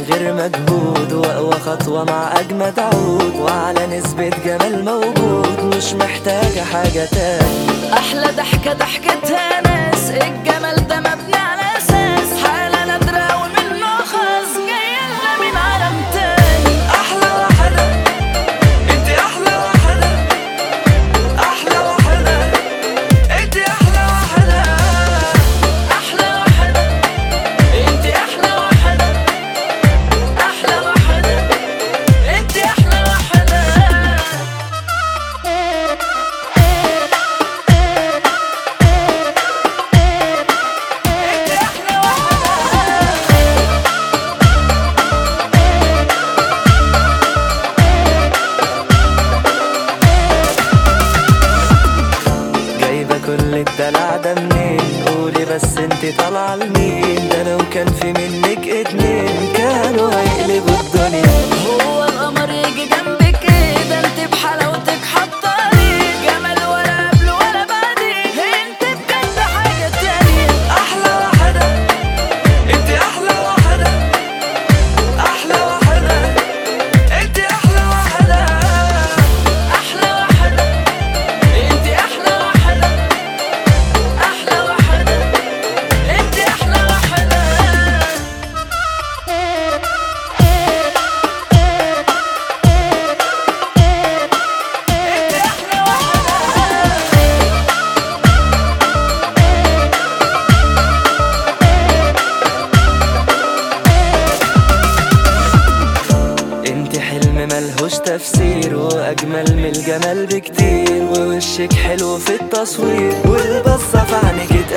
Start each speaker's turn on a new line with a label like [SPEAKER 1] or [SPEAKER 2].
[SPEAKER 1] من غير مجهود واقوى خطوة مع اجمد عود وعلى نسبة جمال موجود مش محتاجة حاجة تاني
[SPEAKER 2] احلى ضحكه ضحكتها ناس الجمال ده مبني على اساس حاله نادره ومن نخص جايه لنا من عالم تاني
[SPEAKER 1] احلى واحدة انت احلى واحدة احلى واحدة انت احلى واحدة
[SPEAKER 2] احلى واحده انت احلى واحده احلى واحده انت احلى واحده انت احلى واحده
[SPEAKER 1] جايبة كل الدلع ده منين قولي بس انت طالعة لمين ده لو كان في منك اتنين كانوا هيقلبوا الدنيا
[SPEAKER 2] هو القمر يجي جنبك كده انت بحلاوتك حطاني جمال ولا قبل ولا بعدين انت بجد حاجه تانية
[SPEAKER 1] احلى واحدة انت احلى واحدة احلى واحدة انت احلى واحدة
[SPEAKER 2] احلى واحده انت احلى واحده احلى واحده انت احلى واحده انت احلى واحده
[SPEAKER 1] انت حلم ملهوش تفسير واجمل من الجمال بكتير ووشك حلو في التصوير والبصة في عينك